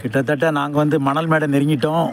கிட்டத்தட்ட நாங்கள் வந்து மணல் மேடை நெருங்கிட்டோம்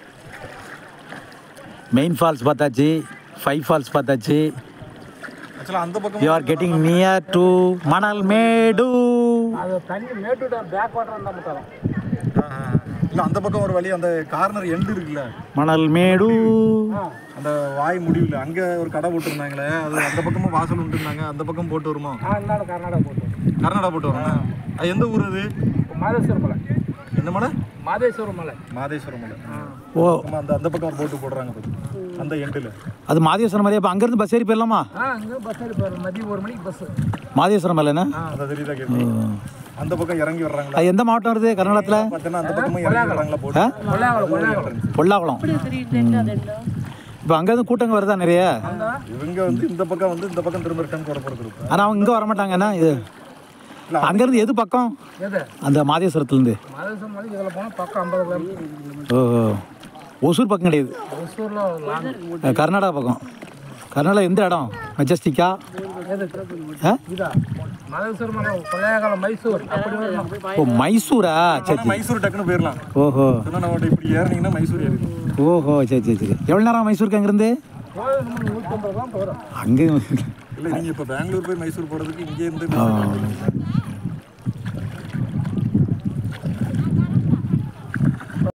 மெயின் ஃபால்ஸ் பார்த்தாச்சு ஃபைவ் ஃபால்ஸ் பார்த்தாச்சு ஆக்சுவலாக அந்த பக்கம் you are getting near to Manal Medu அது தண்ணி மேட்டுட பேக் வாட்டர் இருந்தால் மட்டும் வரும். இல்லை அந்த பக்கம் ஒரு வழி அந்த கார்னர் எண்டு இருக்குல்ல மணல் மேடு அந்த வாய் முடிவில் அங்கே ஒரு கடை போட்டிருந்தாங்களே அது அந்த பக்கமும் வாசல் உண்டுருந்தாங்க அந்த பக்கம் போட்டு வருமா ஆ இருந்தாலும் கர்நாடகா போட்டு கர்நாடகா போட்டு வரோம் அது எந்த ஊர் அது மாதேஸ்வர மலை என்ன மலை மாதேஸ்வர மலை மாதேஸ்வரம் மலை ஓ ஆமா, அந்த அந்த பக்கம் போட்டு போடுறாங்க பாரு. அந்த எண்டில் அது மாதேஸ்வரம் மலையா அப்போ அங்கேருந்து பஸ் ஏறி போயிடலாமா ஆ இங்கே பஸ் ஏறி போயிடும் மதியம் ஒரு மணிக்கு பஸ்ஸு மாதேஸ்வரம் மலைண்ணா அதை தெரியுதா கேட்டு அந்த பக்கம் இறங்கி வர்றாங்களா அது எந்த மாவட்டம் வருது கர்நாடகத்தில் பார்த்தீங்கன்னா அந்த பக்கமும் இறங்கி வர்றாங்களா போட்டு ஆ கொள்ளையாவளம் கொள்ளையாவளம் பொல்லாகுளம் இப்போ அங்கேருந்து கூட்டங்க வருதா நிறைய இவங்க வந்து இந்த பக்கம் வந்து இந்த பக்கம் திரும்ப ரிட்டர்ன் போற போற குரூப் ஆனால் அவங்க இங்கே வரமாட்டாங்கண்ணா இது அங்கேருந்து எது பக்கம் எது அந்த மாதேஸ்வரத்துலேருந்து மாதேஸ்வரம் மலை இதில் போனால் பக்கம் ஐம்பது கிலோமீட்டர் ஓஹோ ஒசூர் பக்கம் கிடையாது ஒசூரில் லாங் அஹ் கர்நாடகா பக்கம் கர்நாடகா எந்த இடம் மெஜஸ்டிக்கா எது ஆ இதா மாதேஸ்வர மலை கொள்ளையாகாலம் மைசூர் அப்படி வரணும் ஓ மைசூரா சரி சரி மைசூர் டக்குன்னு போயிடலாம் ஓஹோ சொன்னா நம்ம இப்படி ஏறினீங்கன்னா மைசூர் ஏறிடும் ஓஹோ சரி சரி சரி எவ்வளோ நேரம் மைசூருக்கு அங்கேருந்து போய் நம்ம நூற்றம்பது ரூபா போகிறோம் அங்கே இல்லை நீங்கள் இப்போ பெங்களூர் போய் மைசூர் போகிறதுக்கு இங்கே இருந்து